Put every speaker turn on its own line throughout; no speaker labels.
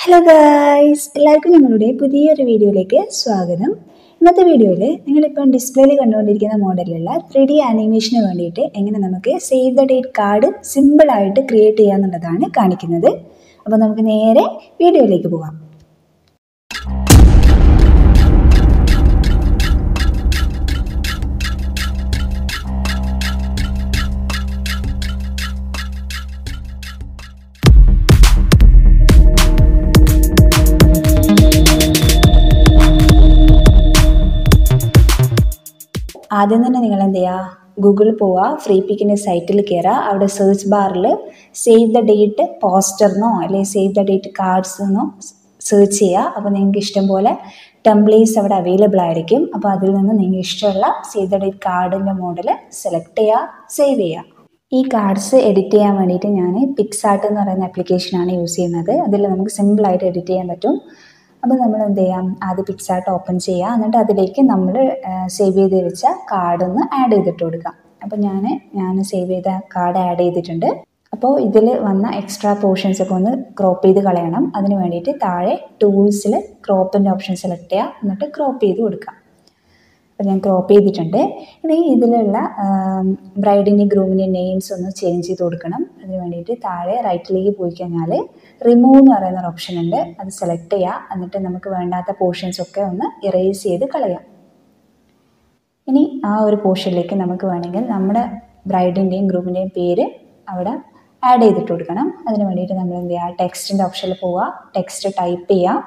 hello guys എല്ലാവർക്കും ഞങ്ങളുടെ പുതിയൊരു വീഡിയോയിലേക്ക് സ്വാഗതം ഇന്നത്തെ വീഡിയോയിൽ നിങ്ങളിപ്പം ഡിസ്പ്ലേയിൽ കണ്ടുകൊണ്ടിരിക്കുന്ന മോഡലിലുള്ള ത്രീ ഡി ആനിമേഷന് വേണ്ടിയിട്ട് എങ്ങനെ നമുക്ക് സേവ് ദ ഡേറ്റ് കാർഡ് സിമ്പിളായിട്ട് ക്രിയേറ്റ് ചെയ്യാന്നുള്ളതാണ് കാണിക്കുന്നത് അപ്പോൾ നമുക്ക് നേരെ വീഡിയോയിലേക്ക് പോകാം ആദ്യം തന്നെ നിങ്ങൾ എന്ത് ചെയ്യുക ഗൂഗിളിൽ പോവുക ഫ്രീ പിക്കിൻ്റെ സൈറ്റിൽ കയറുക അവിടെ സെർച്ച് ബാറിൽ സേവ് ദ ഡേറ്റ് പോസ്റ്റർന്നോ അല്ലെങ്കിൽ സേവ് ദ ഡേറ്റ് കാർഡ്സ് എന്നോ സെർച്ച് ചെയ്യുക അപ്പോൾ നിങ്ങൾക്ക് ഇഷ്ടം പോലെ ടെംപ്ലേറ്റ്സ് അവിടെ അവൈലബിൾ ആയിരിക്കും അപ്പോൾ അതിൽ നിന്ന് നിങ്ങൾക്ക് ഇഷ്ടമുള്ള സേവ് ദ ഡേറ്റ് കാർഡിൻ്റെ മോഡൽ സെലക്ട് ചെയ്യുക സേവ് ചെയ്യുക ഈ കാർഡ്സ് എഡിറ്റ് ചെയ്യാൻ വേണ്ടിയിട്ട് ഞാൻ പിക്സാർട്ട് എന്ന് പറയുന്ന ആപ്ലിക്കേഷനാണ് യൂസ് ചെയ്യുന്നത് അതിൽ നമുക്ക് സിമ്പിളായിട്ട് എഡിറ്റ് ചെയ്യാൻ പറ്റും അപ്പോൾ നമ്മൾ എന്ത് ചെയ്യാം ആദ്യം പിക്സാർട്ട് ഓപ്പൺ ചെയ്യുക എന്നിട്ട് അതിലേക്ക് നമ്മൾ സേവ് ചെയ്ത് വെച്ച കാർഡ് ഒന്ന് ആഡ് ചെയ്തിട്ട് കൊടുക്കാം അപ്പോൾ ഞാൻ ഞാൻ സേവ് ചെയ്ത കാർഡ് ആഡ് ചെയ്തിട്ടുണ്ട് അപ്പോൾ ഇതിൽ വന്ന എക്സ്ട്രാ പോർഷൻസ് ഒക്കെ ഒന്ന് ക്രോപ്പ് ചെയ്ത് കളയണം അതിന് വേണ്ടിയിട്ട് താഴെ ടൂൾസിൽ ക്രോപ്പിൻ്റെ ഓപ്ഷൻ സെലക്ട് ചെയ്യുക എന്നിട്ട് ക്രോപ്പ് ചെയ്ത് കൊടുക്കാം അപ്പോൾ ഞാൻ ക്രോപ്പ് ചെയ്തിട്ടുണ്ട് ഇനി ഇതിലുള്ള ബ്രൈഡിൻ്റെ ഗ്രൂമിൻ്റെ നെയിംസ് ഒന്ന് ചേഞ്ച് ചെയ്ത് കൊടുക്കണം അതിന് വേണ്ടിയിട്ട് താഴെ റൈറ്റിലേക്ക് പോയി കഴിഞ്ഞാൽ റിമൂവ് എന്ന് പറയുന്ന ഒരു ഓപ്ഷൻ ഉണ്ട് അത് സെലക്ട് ചെയ്യുക എന്നിട്ട് നമുക്ക് വേണ്ടാത്ത പോർഷൻസ് ഒക്കെ ഒന്ന് ഇറേസ് ചെയ്ത് കളയാം ഇനി ആ ഒരു പോർഷനിലേക്ക് നമുക്ക് വേണമെങ്കിൽ നമ്മുടെ ബ്രൈഡിൻ്റെയും ഗ്രൂമിൻ്റെയും പേര് അവിടെ ആഡ് ചെയ്തിട്ട് കൊടുക്കണം അതിന് വേണ്ടിയിട്ട് നമ്മൾ എന്ത് ചെയ്യുക ടെക്സ്റ്റിൻ്റെ ഓപ്ഷനിൽ പോവുക ടെക്സ്റ്റ് ടൈപ്പ് ചെയ്യുക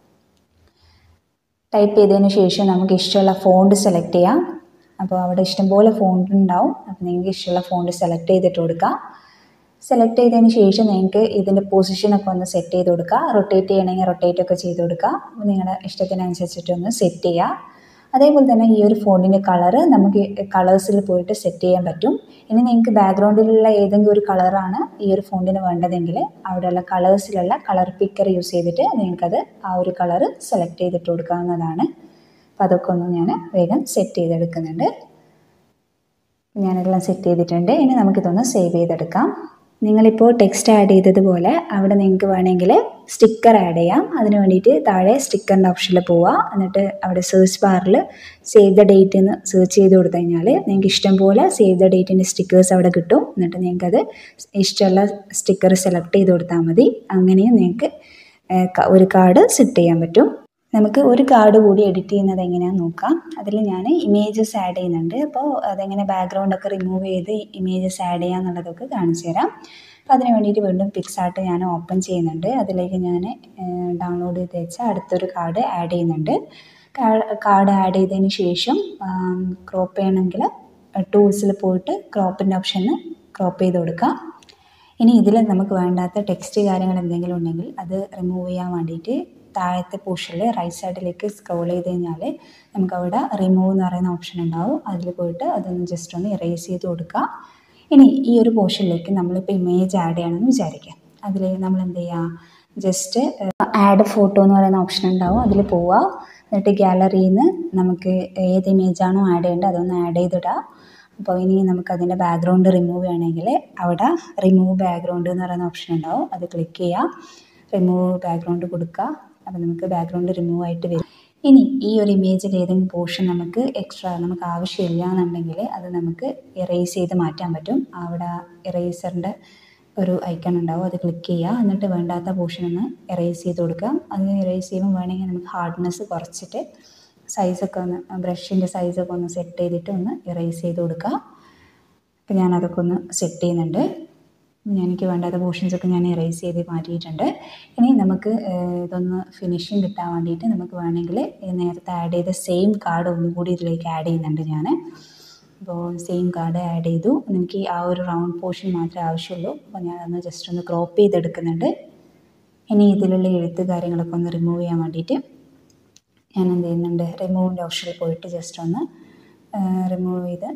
ടൈപ്പ് ചെയ്തതിന് ശേഷം നമുക്ക് ഇഷ്ടമുള്ള ഫോണ്ട് സെലക്ട് ചെയ്യാം അപ്പോൾ അവിടെ ഇഷ്ടംപോലെ ഫോണ്ട് ഉണ്ടാവും അപ്പോൾ നിങ്ങൾക്ക് ഇഷ്ടമുള്ള ഫോണ്ട് സെലക്ട് ചെയ്തിട്ട് കൊടുക്കുക സെലക്ട് ചെയ്തതിന് ശേഷം നിങ്ങൾക്ക് ഇതിൻ്റെ പൊസിഷനൊക്കെ ഒന്ന് സെറ്റ് ചെയ്ത് കൊടുക്കുക റൊട്ടേറ്റ് ചെയ്യണമെങ്കിൽ റൊട്ടേറ്റ് ഒക്കെ ചെയ്ത് കൊടുക്കുക അപ്പോൾ നിങ്ങളുടെ ഇഷ്ടത്തിനനുസരിച്ചിട്ട് ഒന്ന് സെറ്റ് ചെയ്യുക അതേപോലെ തന്നെ ഈ ഒരു ഫോണിൻ്റെ കളറ് നമുക്ക് കളേഴ്സിൽ പോയിട്ട് സെറ്റ് ചെയ്യാൻ പറ്റും ഇനി നിങ്ങൾക്ക് ബാക്ക്ഗ്രൗണ്ടിലുള്ള ഏതെങ്കിലും ഒരു കളറാണ് ഈ ഒരു ഫോണ്ടിന് വേണ്ടതെങ്കിൽ അവിടെയുള്ള കളേഴ്സിലുള്ള കളർ പിക്കർ യൂസ് ചെയ്തിട്ട് നിങ്ങൾക്കത് ആ ഒരു കളറ് സെലക്ട് ചെയ്തിട്ട് കൊടുക്കാവുന്നതാണ് അപ്പോൾ അതൊക്കെ ഒന്ന് ഞാൻ വേഗം സെറ്റ് ചെയ്തെടുക്കുന്നുണ്ട് ഞാനെല്ലാം സെറ്റ് ചെയ്തിട്ടുണ്ട് ഇനി നമുക്കിതൊന്ന് സേവ് ചെയ്തെടുക്കാം നിങ്ങളിപ്പോൾ ടെക്സ്റ്റ് ആഡ് ചെയ്തതുപോലെ അവിടെ നിങ്ങൾക്ക് വേണമെങ്കിൽ സ്റ്റിക്കർ ആഡ് ചെയ്യാം അതിന് വേണ്ടിയിട്ട് താഴെ സ്റ്റിക്കറിൻ്റെ ഓപ്ഷനിൽ പോവുക എന്നിട്ട് അവിടെ സെർച്ച് ബാറിൽ സേവ് ദ ഡേറ്റ് എന്ന് സെർച്ച് ചെയ്ത് കൊടുത്തു കഴിഞ്ഞാൽ നിങ്ങൾക്ക് ഇഷ്ടം പോലെ സേവ് ദ ഡേറ്റിൻ്റെ സ്റ്റിക്കേഴ്സ് അവിടെ കിട്ടും എന്നിട്ട് നിങ്ങൾക്കത് ഇഷ്ടമുള്ള സ്റ്റിക്കർ സെലക്ട് ചെയ്ത് കൊടുത്താൽ മതി അങ്ങനെയും നിങ്ങൾക്ക് ഒരു കാർഡ് സെറ്റ് ചെയ്യാൻ പറ്റും നമുക്ക് ഒരു കാർഡ് കൂടി എഡിറ്റ് ചെയ്യുന്നത് എങ്ങനെയാണെന്ന് നോക്കാം അതിൽ ഞാൻ ഇമേജസ് ആഡ് ചെയ്യുന്നുണ്ട് അപ്പോൾ അതെങ്ങനെ ബാക്ക്ഗ്രൗണ്ടൊക്കെ റിമൂവ് ചെയ്ത് ഇമേജസ് ആഡ് ചെയ്യുക എന്നുള്ളതൊക്കെ കാണിച്ചു തരാം അപ്പോൾ അതിന് വേണ്ടിയിട്ട് വീണ്ടും പിക്സാർട്ട് ഞാൻ ഓപ്പൺ ചെയ്യുന്നുണ്ട് അതിലേക്ക് ഞാൻ ഡൗൺലോഡ് ചെയ്ത് വെച്ച അടുത്തൊരു കാർഡ് ആഡ് ചെയ്യുന്നുണ്ട് കാർഡ് ആഡ് ചെയ്തതിന് ശേഷം ക്രോപ്പ് ചെയ്യണമെങ്കിൽ ടൂൾസിൽ പോയിട്ട് ക്രോപ്പിൻ്റെ ഓപ്ഷന് ക്രോപ്പ് ചെയ്ത് കൊടുക്കാം ഇനി ഇതിൽ നമുക്ക് വേണ്ടാത്ത ടെക്സ്റ്റ് കാര്യങ്ങൾ എന്തെങ്കിലും ഉണ്ടെങ്കിൽ അത് റിമൂവ് ചെയ്യാൻ വേണ്ടിയിട്ട് താഴത്തെ പോർഷനിൽ റൈറ്റ് സൈഡിലേക്ക് സ്ക്രോൾ ചെയ്ത് കഴിഞ്ഞാൽ നമുക്ക് അവിടെ റിമൂവ് എന്ന് പറയുന്ന ഓപ്ഷൻ ഉണ്ടാവും അതിൽ പോയിട്ട് അതൊന്ന് ജസ്റ്റ് ഒന്ന് ഇറേസ് ചെയ്ത് കൊടുക്കുക ഇനി ഈ ഒരു പോർഷനിലേക്ക് നമ്മളിപ്പോൾ ഇമേജ് ആഡ് ചെയ്യണമെന്ന് വിചാരിക്കുക അതിൽ നമ്മൾ എന്ത് ചെയ്യുക ജസ്റ്റ് ആഡ് ഫോട്ടോ എന്ന് പറയുന്ന ഓപ്ഷൻ ഉണ്ടാവും അതിൽ പോവുക എന്നിട്ട് ഗാലറിയിൽ നിന്ന് നമുക്ക് ഏത് ഇമേജാണോ ആഡ് ചെയ്യേണ്ടത് അതൊന്ന് ആഡ് ചെയ്തിടുക അപ്പോൾ ഇനി നമുക്ക് അതിൻ്റെ ബാക്ക്ഗ്രൗണ്ട് റിമൂവ് ചെയ്യണമെങ്കിൽ അവിടെ റിമൂവ് ബാക്ക്ഗ്രൗണ്ട് എന്ന് പറയുന്ന ഓപ്ഷൻ ഉണ്ടാവും അത് ക്ലിക്ക് ചെയ്യുക റിമൂവ് ബാക്ക്ഗ്രൗണ്ട് കൊടുക്കുക അപ്പോൾ നമുക്ക് ബാക്ക്ഗ്രൗണ്ട് റിമൂവ് ആയിട്ട് വരും ഇനി ഈ ഒരു ഇമേജിൽ ഏതെങ്കിലും പോർഷൻ നമുക്ക് എക്സ്ട്രാ നമുക്ക് ആവശ്യമില്ല എന്നുണ്ടെങ്കിൽ അത് നമുക്ക് ഇറേസ് ചെയ്ത് മാറ്റാൻ പറ്റും അവിടെ ഇറേസറിൻ്റെ ഒരു ഐക്കൺ ഉണ്ടാവും അത് ക്ലിക്ക് ചെയ്യുക എന്നിട്ട് വേണ്ടാത്ത പോർഷൻ ഒന്ന് ഇറേസ് ചെയ്ത് കൊടുക്കുക അത് ഇറേസ് ചെയ്യുമ്പോൾ വേണമെങ്കിൽ നമുക്ക് ഹാർഡ്നെസ് കുറച്ചിട്ട് സൈസൊക്കെ ഒന്ന് ബ്രഷിൻ്റെ സൈസൊക്കെ ഒന്ന് സെറ്റ് ചെയ്തിട്ട് ഒന്ന് ഇറേസ് ചെയ്ത് കൊടുക്കുക അപ്പോൾ ഞാനതൊക്കെ ഒന്ന് സെറ്റ് ചെയ്യുന്നുണ്ട് എനിക്ക് വേണ്ടാത്ത പോർഷൻസൊക്കെ ഞാൻ ഇറേസ് ചെയ്ത് മാറ്റിയിട്ടുണ്ട് ഇനി നമുക്ക് ഇതൊന്ന് ഫിനിഷിങ് കിട്ടാൻ വേണ്ടിയിട്ട് നമുക്ക് വേണമെങ്കിൽ നേരത്തെ ആഡ് ചെയ്ത സെയിം കാർഡ് ഒന്നും കൂടി ഇതിലേക്ക് ആഡ് ചെയ്യുന്നുണ്ട് ഞാൻ അപ്പോൾ സെയിം കാർഡ് ആഡ് ചെയ്തു എനിക്ക് ആ ഒരു റൗണ്ട് പോർഷൻ മാത്രമേ ആവശ്യമുള്ളൂ അപ്പോൾ ഞാനതൊന്ന് ജസ്റ്റ് ഒന്ന് ക്രോപ്പ് ചെയ്തെടുക്കുന്നുണ്ട് ഇനി ഇതിലുള്ള എഴുത്ത് കാര്യങ്ങളൊക്കെ ഒന്ന് റിമൂവ് ചെയ്യാൻ വേണ്ടിയിട്ട് ഞാൻ എന്ത് ചെയ്യുന്നുണ്ട് റിമൂവിൻ്റെ ഓപ്ഷനിൽ പോയിട്ട് ജസ്റ്റ് ഒന്ന് റിമൂവ് ചെയ്ത്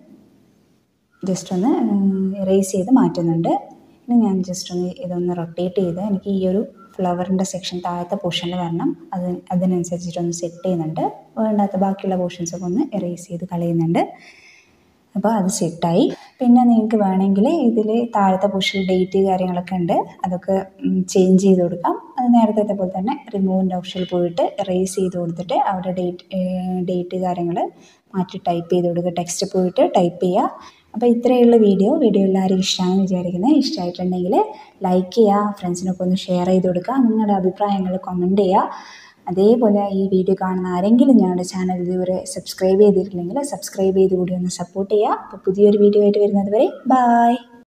ജസ്റ്റ് ഒന്ന് ഇറേസ് ചെയ്ത് മാറ്റുന്നുണ്ട് ഇനി ഞാൻ ജസ്റ്റ് ഒന്ന് ഇതൊന്ന് റൊട്ടേറ്റ് ചെയ്ത് എനിക്ക് ഈ ഒരു ഫ്ലവറിൻ്റെ സെക്ഷൻ താഴത്തെ പോർഷനിൽ വരണം അത് അതിനനുസരിച്ചിട്ടൊന്ന് സെറ്റ് ചെയ്യുന്നുണ്ട് വേണ്ടാത്ത ബാക്കിയുള്ള പോർഷൻസൊക്കെ ഒന്ന് എറേസ് ചെയ്ത് കളയുന്നുണ്ട് അപ്പോൾ അത് സെറ്റായി പിന്നെ നിങ്ങൾക്ക് വേണമെങ്കിൽ ഇതിൽ താഴത്തെ പോർഷനിൽ ഡേറ്റ് കാര്യങ്ങളൊക്കെ ഉണ്ട് അതൊക്കെ ചേഞ്ച് ചെയ്ത് കൊടുക്കാം അത് നേരത്തെ പോലെ തന്നെ റിമൂവിൻ്റെ ഓപ്ഷനിൽ പോയിട്ട് എറേസ് ചെയ്ത് കൊടുത്തിട്ട് അവിടെ ഡേറ്റ് ഡേറ്റ് കാര്യങ്ങൾ മാറ്റി ടൈപ്പ് ചെയ്ത് കൊടുക്കുക ടെക്സ്റ്റ് പോയിട്ട് ടൈപ്പ് ചെയ്യുക അപ്പോൾ ഇത്രയുള്ള വീഡിയോ വീഡിയോ എല്ലാവരും ഇഷ്ടമാണെന്ന് വിചാരിക്കുന്നത് ഇഷ്ടമായിട്ടുണ്ടെങ്കിൽ ലൈക്ക് ചെയ്യുക ഫ്രണ്ട്സിനൊക്കെ ഒന്ന് ഷെയർ ചെയ്ത് കൊടുക്കുക നിങ്ങളുടെ അഭിപ്രായങ്ങൾ കമൻറ്റ് ചെയ്യുക അതേപോലെ ഈ വീഡിയോ കാണുന്ന ആരെങ്കിലും ഞങ്ങളുടെ ചാനൽ ഇതുവരെ സബ്സ്ക്രൈബ് ചെയ്തിട്ടില്ലെങ്കിൽ സബ്സ്ക്രൈബ് ചെയ്ത് കൂടി ഒന്ന് സപ്പോർട്ട് ചെയ്യുക അപ്പോൾ പുതിയൊരു വീഡിയോ ആയിട്ട് വരുന്നത് വരെ ബായ്